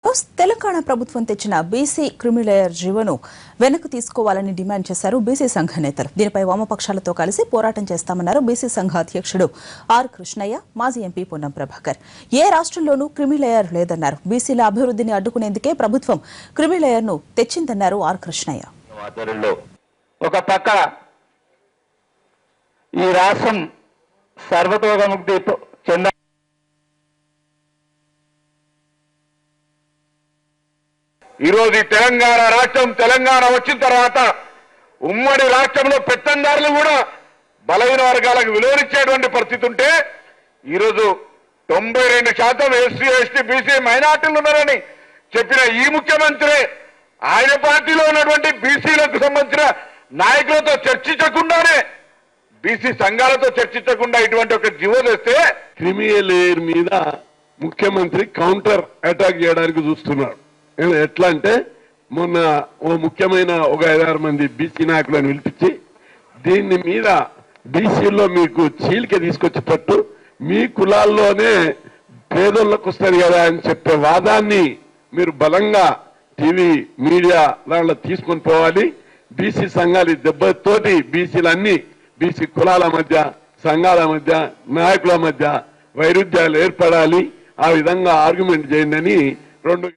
తెలంగాణ ప్రభుత్వం తెచ్చిన BC creamy layer జీవోను వెనక్కు తీసుకోవాలని డిమాండ్ చేశారు బీసీ సంఘ నేతలు దీనిపై వామపక్షాలతో కలిసి పోరాటం చేస్తామన్నారు బీసీ సంఘ అధ్యక్షుడు ఆర్ కృష్ణయ్య మాజీ ఎంపీ పొన్నం ప్రభాకర్ ఏ రాష్ట్రంలోనూ క్రిమిలేయర్ లేదన్నారు బీసీల అభివృద్ధిని అడ్డుకునేందుకే ప్రభుత్వం క్రిమిలేయర్ను తెచ్చిందన్నారు ఆర్ కృష్ణయ్య ఆధ్వర్యంలో ఒక పక్క ఈ రాష్ట్రం సర్వతోముక్తి చెంద ఈరోజు ఈ తెలంగాణ రాష్ట్రం తెలంగాణ వచ్చిన తర్వాత ఉమ్మడి రాష్ట్రంలో పెత్తందారులు కూడా బలహీన వర్గాలకు విలువనిచ్చేటువంటి పరిస్థితి ఉంటే ఈరోజు తొంభై రెండు శాతం ఎస్సీ ఎస్టీ బీసీ మైనార్టీలు ఉన్నారని చెప్పిన ఈ ముఖ్యమంత్రి ఆయన పార్టీలో ఉన్నటువంటి బీసీలకు సంబంధించిన నాయకులతో చర్చించకుండానే బీసీ సంఘాలతో చర్చించకుండా ఇటువంటి ఒక జీవో తెస్తే క్రిమినల్ లేయర్ మీద ముఖ్యమంత్రి కౌంటర్ అటాక్ చేయడానికి చూస్తున్నాడు ఏ- ఎట్లా అంటే మొన్న ఓ ముఖ్యమైన ఒక ఐదారు మంది బీసీ నాయకులను పిలిపించి దీని మీద బీసీలో మీకు చీలిక తీసుకొచ్చేటట్టు మీ కులాల్లోనే పేదోళ్ళకు వస్తుంది కదా అని చెప్పే వాదాన్ని మీరు బలంగా టీవీ మీడియా దాంట్లో తీసుకొని పోవాలి బీసీ సంఘాలు ఈ దెబ్బతోటి బీసీలన్నీ బీసీ కులాల మధ్య సంఘాల మధ్య నాయకుల మధ్య వైరుధ్యాలు ఏర్పడాలి ఆ విధంగా ఆర్గ్యుమెంట్ చేయండి అని రెండు